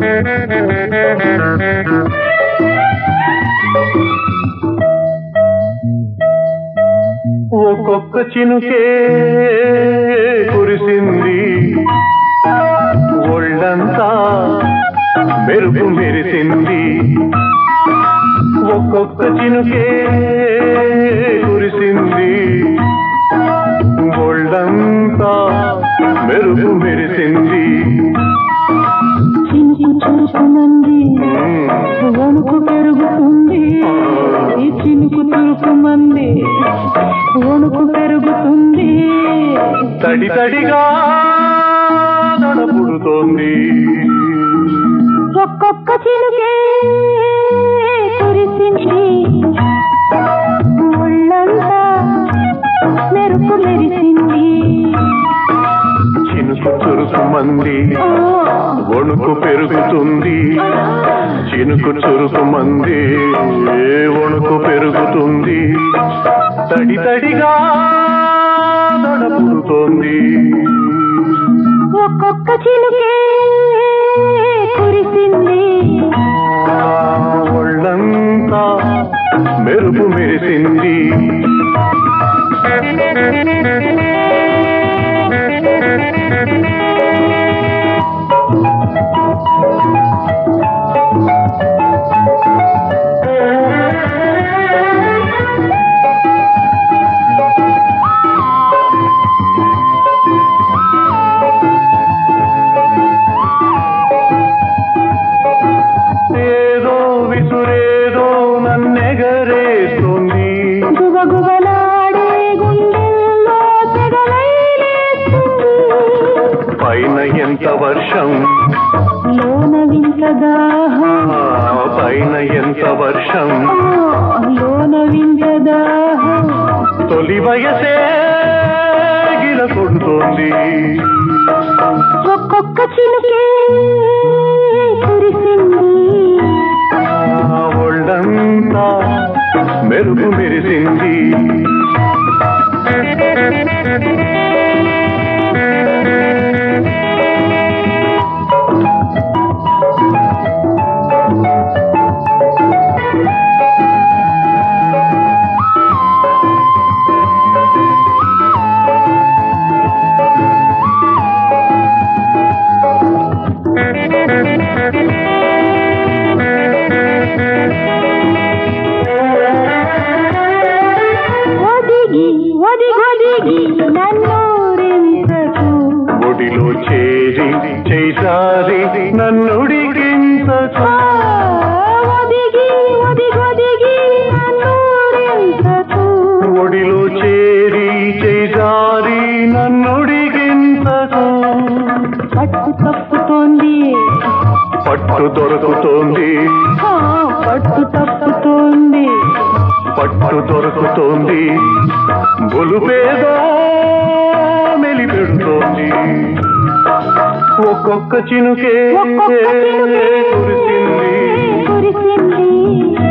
ఒక్కొక్క చినుకే కురిసింది ఒళ్ళంతా మెరుపు మెరిసింది ఒక్కొక్క చినుకే కురిసింది ఒళ్ళంతా మెరుపు మెరిసింది చినుకు చురుకుమంది మ్మ్. వణుకు పెరుగుతుంది ఈ చినుకు చురుకుమంది వణుకు పెరుగుతుంది తడి తడిగా నడపుడుతోంది ఒక్కొక్క చినుకే కురిసింది ఒళ్ళంతా మెరుపు మెరిసింది చినుకు చురుకు మంది ఆ, వణుకు పెరుగుతుంది చినుకు చురుకు మంది వణుకు పెరుగుతుంది తడి తడిగా నడపుడుతోంది ఒక్కొక్క చినుకే కురిసింది ఆ ఒళ్ళంతా మెరుపు మెరిసింది ఏదో విసురేదో నన్నెగరేస్తుంది గుబగుబలాడే గుండెల్లో తెగలైలేస్తుంది పైన ఎంత వర్షం లోన వింత దాహం ఆ పైన ఎంత వర్షం ఆ, లోన వింత దాహం తొలి వయసే గిల కొడుతోంది ఒక్కొక్క చినుకే కురిసింది ఆ ఒళ్ళంతా మెరుపు మెరిసింది ఒదిగి ఒదిగొదిగి నన్నూరించకు ఒడిలో చేరి చేసారి నన్నుడికింతకు ఆ, ఒదిగి ఒదిగొదిగి నన్నూరించకు ఒడిలో చేరి చేసారి నన్నుడికింతకు పట్టు తప్పుతోంది పట్టు దొరుకుతోంది ఆ, పట్టు తప్పుతోంది పట్టు దొరుకుతోంది గొలుపేదో మెలిపెడుతోంది ఒక్కొక్క చినుకే ఒక్కొక్క చినుకే కురిసింది కురిసింది